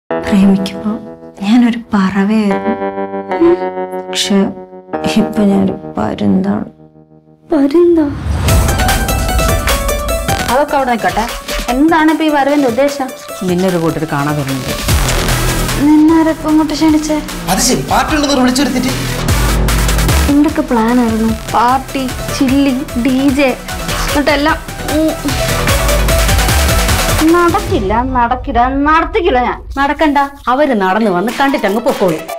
പ്രേമിക്കുമ്പോൾ ഞാനൊരു പറവയായിരുന്നു പക്ഷെ ഇപ്പൊ ഞാനൊരു പരുന്താണ് പരുന്താ അതൊക്കെ അവിടെ നിൽക്കട്ടെ എന്താണ് ഇപ്പൊ ഈ വരവിന്റെ ഉദ്ദേശം നിന്നെ ഒരു കൂട്ടർ കാണാൻ വരുന്നുണ്ട് നിന്നാരപ്പം ഇങ്ങോട്ട് ക്ഷണിച്ചേ അത് ശരി പാർട്ടി ഉണ്ടെന്ന് വിളിച്ചെടുത്തിട്ട് എന്തൊക്കെ പ്ലാൻ ആയിരുന്നു പാർട്ടി ചില്ലി ഡി ജെ എന്നിട്ടെല്ലാം ഉം. നടക്കില്ല നടക്കില്ല നടത്തിക്കില്ല ഞാൻ നടക്കണ്ട അവര് നടന്നു വന്ന് കണ്ടിട്ട് അങ്ങ് പൊക്കോളൂ